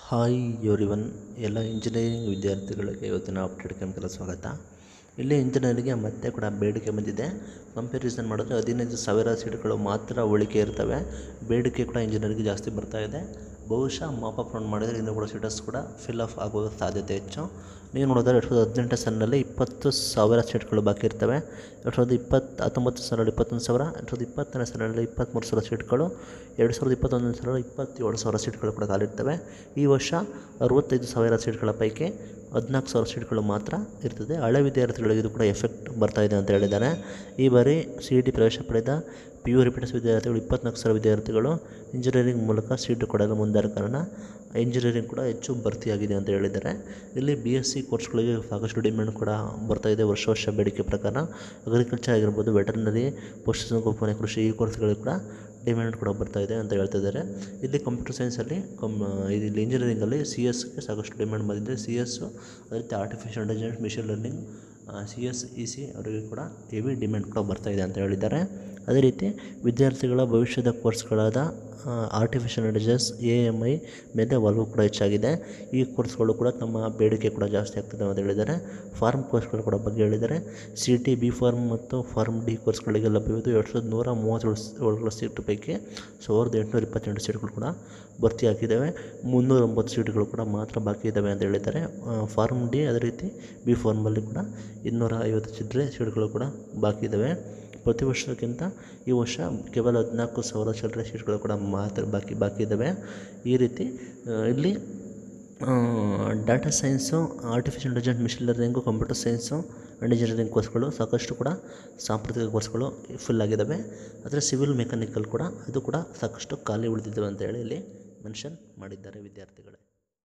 hi everyone ಎಲ್ಲ engineering ವಿದ್ಯಾರ್ಥಿಗಳಿಗೆ ಇವತ್ತಿನ ಅಪ್ಡೇಟ್ ಕ್ಯಾಂಪ್ಗೆಲ್ಲ ಸ್ವಾಗತ ಇಲ್ಲಿ ಇಂಜಿನಿಯರಿಂಗ್ಗೆ ಮತ್ತೆ ಕೂಡ ಬೇಡಿಕೆ ಬಂದಿದೆ ಕಂಪ್ಯಾರಿಸನ್ ಮಾಡಿದ್ರೆ ಹದಿನೈದು ಸಾವಿರ ಸೀಟ್ಗಳು ಮಾತ್ರ ಉಳಿಕೆ ಇರ್ತವೆ ಬೇಡಿಕೆ ಕೂಡ ಇಂಜಿನಿಯರಿಂಗ್ ಜಾಸ್ತಿ ಬರ್ತಾ ಇದೆ ಬಹುಶಃ ಮಾಪಪ್ ರೌಂಡ್ ಮಾಡಿದರೆ ಇನ್ನೂ ಕೂಡ ಸೀಟಸ್ ಕೂಡ ಫಿಲ್ ಆಫ್ ಆಗುವ ಸಾಧ್ಯತೆ ಹೆಚ್ಚು ನೀವು ನೋಡಿದ್ರೆ ಎರಡು ಸಾವಿರದ ಹದಿನೆಂಟು ಸಾಲಿನಲ್ಲಿ ಇಪ್ಪತ್ತು ಸಾವಿರ ಸೀಟ್ಗಳು ಬಾಕಿ ಇರ್ತವೆ ಎರಡು ಸಾವಿರದ ಇಪ್ಪತ್ತು ಹತ್ತೊಂಬತ್ತು ಸಾಲಲ್ಲಿ ಇಪ್ಪತ್ತೊಂದು ಸಾವಿರ ಎರಡು ಸಾವಿರದ ಇಪ್ಪತ್ತನೇ ಸಾಲಿನಲ್ಲಿ ಇಪ್ಪತ್ತ್ಮೂರು ಸಾವಿರ ಸೀಟ್ಗಳು ಎರಡು ಸಾವಿರದ ಇಪ್ಪತ್ತೊಂದನೇ ಸಾಲಲ್ಲಿ ಇಪ್ಪತ್ತೇಳು ಸಾವಿರ ಸೀಟ್ಗಳು ಕೂಡ ಖಾಲಿರ್ತವೆ ಈ ವರ್ಷ ಅರವತ್ತೈದು ಸಾವಿರ ಸೀಟ್ಗಳ ಪೈಕಿ ಹದಿನಾಲ್ಕು ಸಾವಿರ ಸೀಟ್ಗಳು ಮಾತ್ರ ಇರ್ತದೆ ಹಳೆ ವಿದ್ಯಾರ್ಥಿಗಳಿಗೆ ಇದು ಕೂಡ ಎಫೆಕ್ಟ್ ಬರ್ತಾ ಇದೆ ಅಂತ ಹೇಳಿದ್ದಾರೆ ಈ ಬಾರಿ ಸಿ ಇ ಟಿ ಪ್ರವೇಶ ಪಡೆದ ಪಿ ಯು ರಿಪೀಟರ್ಸ್ ವಿದ್ಯಾರ್ಥಿಗಳು ಇಪ್ಪತ್ನಾಲ್ಕು ಸಾವಿರ ವಿದ್ಯಾರ್ಥಿಗಳು ಇಂಜಿನಿಯರಿಂಗ್ ಮೂಲಕ ಸೀಟು ಕೊಡಲು ಮುಂದಾದ ಕಾರಣ ಇಂಜಿನಿಯರಿಂಗ್ ಕೂಡ ಹೆಚ್ಚು ಭರ್ತಿಯಾಗಿದೆ ಅಂತ ಹೇಳಿದ್ದಾರೆ ಇಲ್ಲಿ ಬಿ ಎಸ್ ಸಿ ಕೋರ್ಸ್ಗಳಿಗೆ ಸಾಕಷ್ಟು ಡಿಮ್ಯಾಂಡ್ ಕೂಡ ಬರ್ತಾ ಇದೆ ವರ್ಷ ವರ್ಷ ಬೇಡಿಕೆ ಪ್ರಕಾರ ಅಗ್ರಿಕಲ್ಚರ್ ಆಗಿರ್ಬೋದು ವೆಟರ್ನರಿ ಪಶುಸಂಗೋಪನೆ ಕೃಷಿ ಈ ಕೋರ್ಸ್ಗಳಿಗೆ ಕೂಡ ಡಿಮ್ಯಾಂಡ್ ಕೂಡ ಬರ್ತಾ ಇದೆ ಅಂತ ಹೇಳ್ತಾ ಇದ್ದಾರೆ ಇಲ್ಲಿ ಕಂಪ್ಯೂಟರ್ ಸೈನ್ಸಲ್ಲಿ ಕಮ್ ಇಲ್ಲಿ ಇಂಜಿನಿಯರಿಂಗಲ್ಲಿ ಸಿ ಎಸ್ಗೆ ಸಾಕಷ್ಟು ಡಿಮ್ಯಾಂಡ್ ಬಂದಿದೆ ಸಿ ಎಸ್ಸು ಅದೇ ರೀತಿ artificial intelligence machine learning C S E C ಅವರಿಗೆ ಕೂಡ ಹೆವಿ ಡಿಮ್ಯಾಂಡ್ ಕೂಡ ಬರ್ತಾ ಇದೆ ಅಂತ ಹೇಳಿದ್ದಾರೆ ಅದೇ ರೀತಿ ವಿದ್ಯಾರ್ಥಿಗಳ ಭವಿಷ್ಯದ ಕೋರ್ಸ್ಗಳಾದ artificial intelligence A M I ಮೇಲೆ ಒಲವು ಕೂಡ ಹೆಚ್ಚಾಗಿದೆ ಈ ಕೋರ್ಸ್ಗಳು ಕೂಡ ತಮ್ಮ ಬೇಡಿಕೆ ಕೂಡ ಜಾಸ್ತಿ ಆಗ್ತದೆ ಅಂತ ಹೇಳಿದ್ದಾರೆ ಫಾರ್ಮ್ ಕೋರ್ಸ್ಗಳು ಕೂಡ ಬಗ್ಗೆ ಹೇಳಿದ್ದಾರೆ ಸಿ ಟಿ ಬಿ ಫಾರ್ಮ್ ಮತ್ತು ಫಾರ್ಮ್ ಡಿ ಕೋರ್ಸ್ಗಳಿಗೆ ಲಭ್ಯವಿದ್ದು ಎರಡು ಸಾವಿರದ ನೂರ ಮೂವತ್ತೇಳು ಏಳು ಸೀಟು ಪೈಕಿ ಸಾವಿರದ ಎಂಟುನೂರ ಇಪ್ಪತ್ತೆಂಟು ಸೀಟ್ಗಳು ಕೂಡ ಭರ್ತಿ ಹಾಕಿದ್ದಾವೆ ಮುನ್ನೂರ ಒಂಬತ್ತು ಸೀಟ್ಗಳು ಕೂಡ ಮಾತ್ರ ಬಾಕಿ ಇದ್ದಾವೆ ಅಂತ ಹೇಳಿದ್ದಾರೆ ಫಾರ್ಮ್ ಡಿ ಅದೇ ರೀತಿ ಬಿ ಫಾರ್ಮಲ್ಲಿ ಕೂಡ ಇನ್ನೂರ ಐವತ್ತು ಚಿಲ್ಲರೆ ಸೀಟ್ಗಳು ಕೂಡ ಬಾಕಿ ಇದ್ದಾವೆ ಪ್ರತಿ ವರ್ಷಕ್ಕಿಂತ ಈ ವರ್ಷ ಕೇವಲ ಹದಿನಾಲ್ಕು ಸಾವಿರ ಚಿಲ್ಲರೆ ಸೀಟ್ಗಳು ಕೂಡ ಮಾತ್ರ ಬಾಕಿ ಬಾಕಿ ಇದ್ದಾವೆ ಈ ರೀತಿ ಇಲ್ಲಿ data science artificial intelligence machine learning computer science and engineering ಕೋರ್ಸ್ಗಳು ಸಾಕಷ್ಟು ಕೂಡ ಸಾಂಪ್ರದಾಯಿಕ ಕೋರ್ಸ್ಗಳು ಫುಲ್ ಆಗಿದ್ದಾವೆ ಆದರೆ ಸಿವಿಲ್ ಮೆಕ್ಯಾನಿಕಲ್ ಕೂಡ ಅದು ಕೂಡ ಸಾಕಷ್ಟು ಖಾಲಿ ಉಳಿದಿದ್ದಾವೆ ಅಂತ ಹೇಳಿ ಇಲ್ಲಿ ಮೆನ್ಷನ್ ಮಾಡಿದ್ದಾರೆ ವಿದ್ಯಾರ್ಥಿಗಳೇ